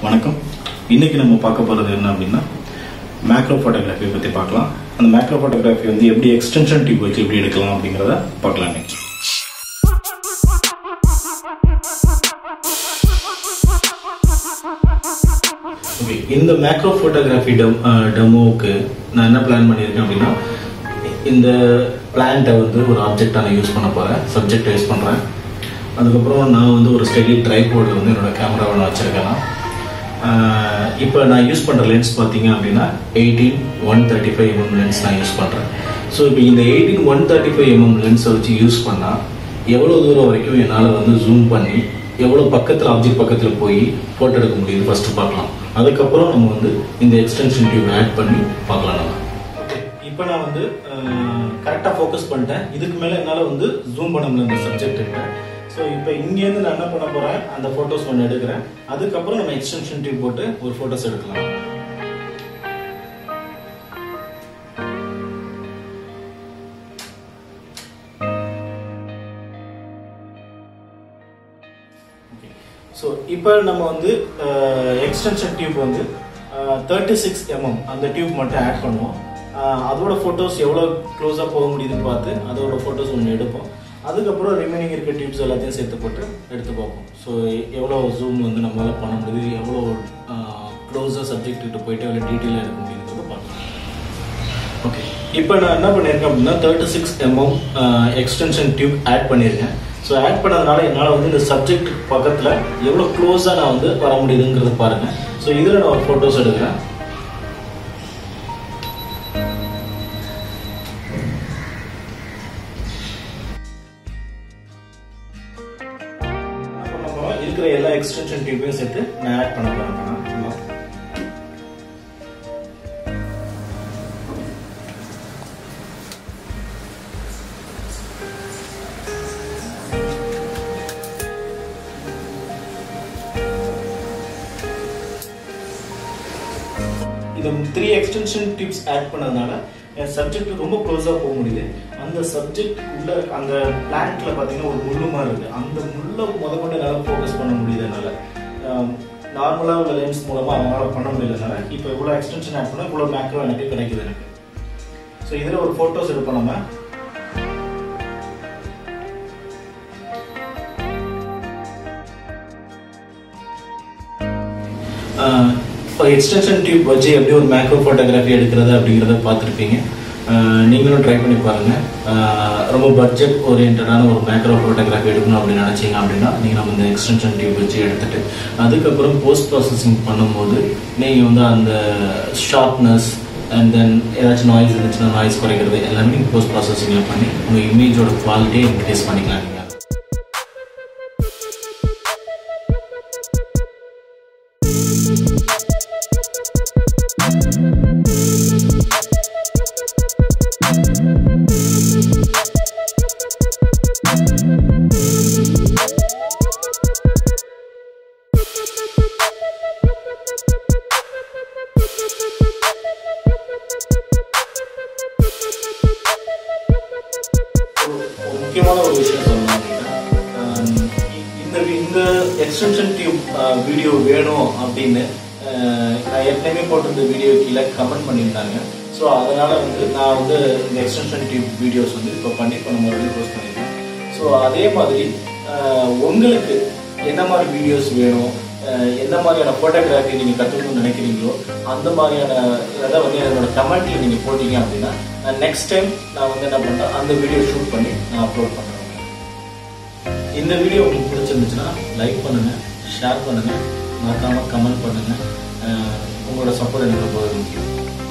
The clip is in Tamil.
வணக்கம் இன்னைக்கு நம்ம பார்க்க போகிறது என்ன அப்படின்னா மேக்ரோ ஃபோட்டோகிராஃபி பற்றி பார்க்கலாம் அந்த மேக்ரோ ஃபோட்டோகிராஃபி வந்து எப்படி எக்ஸ்டென்ஷன் டியூப் வச்சு எப்படி எடுக்கலாம் அப்படிங்கிறத பார்க்கலாம் இன்னைக்கு ஓகே இந்த மேக்ரோ ஃபோட்டோகிராஃபி டெம் டெமோவுக்கு நான் என்ன பிளான் பண்ணியிருக்கேன் அப்படின்னா இந்த பிளான்ட்டை வந்து ஒரு ஆப்ஜெக்டாக நான் யூஸ் பண்ண போகிறேன் சப்ஜெக்டை யூஸ் பண்ணுறேன் அதுக்கப்புறம் நான் வந்து ஒரு ஸ்டெடி ட்ரைபோர்டில் வந்து என்னோட கேமராவை நான் வச்சுருக்கேன் இப்போ நான் யூஸ் பண்ணுற லென்ஸ் பார்த்தீங்க அப்படின்னா eighteen one thirty five mm lens நான் யூஸ் பண்ணுறேன் ஸோ இப்போ இந்த eighteen one thirty five mm லென்ஸை வச்சு யூஸ் பண்ணால் எவ்வளோ தூரம் வரைக்கும் என்னால் வந்து ஜூம் பண்ணி எவ்வளோ பக்கத்தில் ஆப்ஜெக்ட் பக்கத்தில் போய் ஃபோட்டோ எடுக்க முடியுது ஃபஸ்ட்டு பார்க்கலாம் அதுக்கப்புறம் நம்ம வந்து இந்த எக்ஸ்டென்ஷன் டியூப் ஆட் பண்ணி பார்க்கலாம் நம்ம ஓகே இப்போ நான் வந்து கரெக்டாக ஃபோக்கஸ் பண்ணிட்டேன் இதுக்கு மேலே என்னால் வந்து ஜூம் பண்ண முடியல இந்த சப்ஜெக்ட்டுக்கு ஸோ இப்போ இங்கேருந்து நான் என்ன பண்ண போகிறேன் அந்த ஃபோட்டோஸ் ஒன்று எடுக்கிறேன் அதுக்கப்புறம் நம்ம எக்ஸ்டென்ஷன் டியூப் போட்டு ஒரு ஃபோட்டோஸ் எடுக்கலாம் ஸோ இப்போ நம்ம வந்து எக்ஸ்டென்ஷன் டியூப் வந்து தேர்ட்டி சிக்ஸ் எம்எம் அந்த டியூப் மட்டும் ஆட் பண்ணுவோம் அஹ் அதோட ஃபோட்டோஸ் எவ்வளோ க்ளோஸாக போக முடியுதுன்னு பார்த்து அதோட ஃபோட்டோஸ் ஒன்று எடுப்போம் அதுக்கப்புறம் ரிமைனிங் இருக்க டியூப்ஸ் எல்லாத்தையும் சேர்த்து போட்டு எடுத்து பார்ப்போம் ஸோ எவ்வளோ ஜூம் வந்து நம்மளால் பண்ண முடியுது எவ்வளோ க்ளோஸாக சப்ஜெக்ட் கிட்ட போயிட்டு எவ்வளோ டீட்டெயிலாக எடுக்க முடியுதுன்றத பார்க்கலாம் ஓகே இப்போ நான் என்ன பண்ணியிருக்கேன் அப்படின்னா thirty six mm extension tube add பண்ணியிருக்கேன் ஸோ ஆட் பண்ணதுனால என்னால் வந்து இந்த சப்ஜெக்ட் பக்கத்தில் எவ்வளோ க்ளோஸாக நான் வந்து வர முடியுதுங்கிறத பாருங்கள் ஸோ இதில் நான் ஒரு ஃபோட்டோஸ் எடுக்கிறேன் என்ன பண்ண போறோம்? இருக்கிற எல்லா எக்ஸ்டென்ஷன் டியூப்பையும் சேர்த்து நான் ஆட் பண்ண போகிறேன் இந்த த்ரீ எக்ஸ்டென்ஷன் டிப்ஸ் ஆட் பண்ணதுனால என் சப்ஜெக்ட் ரொம்ப க்ளோஸாக போக முடியுது அந்த சப்ஜெக்ட் உள்ள அந்த பிளான்ட்ல பார்த்தீங்கன்னா ஒரு முள்ளு மாதிரி இருக்கு அந்த முள்ளை முத கொண்டு என்னால் ஃபோக்கஸ் பண்ண முடியுது என்னால் நார்மலாக உள்ள லென்ஸ் மூலமாக அவங்களால பண்ண முடியலனால இப்போ இவ்வளோ எக்ஸ்டென்ஷன் ஆட் பண்ணால் இவ்வளோ மேக்ரோ எனக்கு கிடைக்குது எனக்கு ஸோ இதில் ஒரு ஃபோட்டோஸ் எடுப்போம் நம்ம எக்ஸ்டென்ஷன் டியூப் வச்சு எப்படி ஒரு மேக்ரோ ஃபோட்டோகிராஃபி எடுக்கிறது அப்படிங்கிறத பார்த்துருப்பீங்க நீங்களும் ட்ரை பண்ணி பாருங்கள் ரொம்ப பட்ஜெட் ஓரியன்டான ஒரு மேக்ரோ ஃபோட்டோகிராஃபி எடுக்கணும் அப்படின்னு நினச்சிங்க அப்படின்னா நீங்கள் நம்ம இந்த எக்ஸ்டென்ஷன் டியூப் வச்சு எடுத்துட்டு அதுக்கப்புறம் போஸ்ட் ப்ராசஸிங் பண்ணும்போது நீங்கள் வந்து அந்த ஷார்ப்னஸ் அண்ட் தென் ஏதாச்சும் நாய்ஸ் இருந்துச்சுன்னா நாய்ஸ் குறைக்கிறது எல்லாமே நீங்கள் போஸ்ட் ப்ராசஸிங்கில் பண்ணி உங்கள் இமேஜோட குவாலிட்டியை இன்க்ரீஸ் பண்ணிக்கலாம் நீங்கள் ஒரு முக்கியமான ஒரு விஷயம் சொல்லணும் அப்படின்னா ஆம், இந்த இந்த எக்ஸ்டென்ஷன் டியூப் வீடியோ வேணும் அப்படின்னு ஆஹ், நான் ஏற்கனவே போட்டிருந்த வீடியோ கீழே கமெண்ட் பண்ணியிருந்தாங்க ஸோ அதனால வந்து நான் வந்து இந்த எக்ஸ்டென்ஷன் டியூப் வீடியோஸ் வந்து இப்போ பண்ணி இப்போ நம்ம மறுபடியும் போஸ்ட் பண்ணியிருக்கேன் ஸோ அதே மாதிரி ஆஹ், உங்களுக்கு என்ன மாதிரி வீடியோஸ் வேணும் ஆஹ், எந்த மாதிரியான ஃபோட்டோகிராஃபி நீங்கள் கற்றுக்கணும்னு நினைக்கிறீங்களோ அந்த மாதிரியான இதை வந்து என்னோட கமெண்ட்டில் நீங்கள் போட்டீங்க அப்படின்னா நான் நெக்ஸ்ட் டைம் நான் வந்து என்ன பண்ணுறேன் அந்த வீடியோ ஷூட் பண்ணி நான் அப்லோட் பண்ணுறேன் இந்த வீடியோ உங்களுக்கு பிடிச்சிருந்துச்சுன்னா லைக் பண்ணுங்கள் ஷேர் பண்ணுங்கள் மறக்காமல் கமெண்ட் பண்ணுங்கள் உங்களோட சப்போர்ட் எனக்கு ரொம்ப முக்கியம்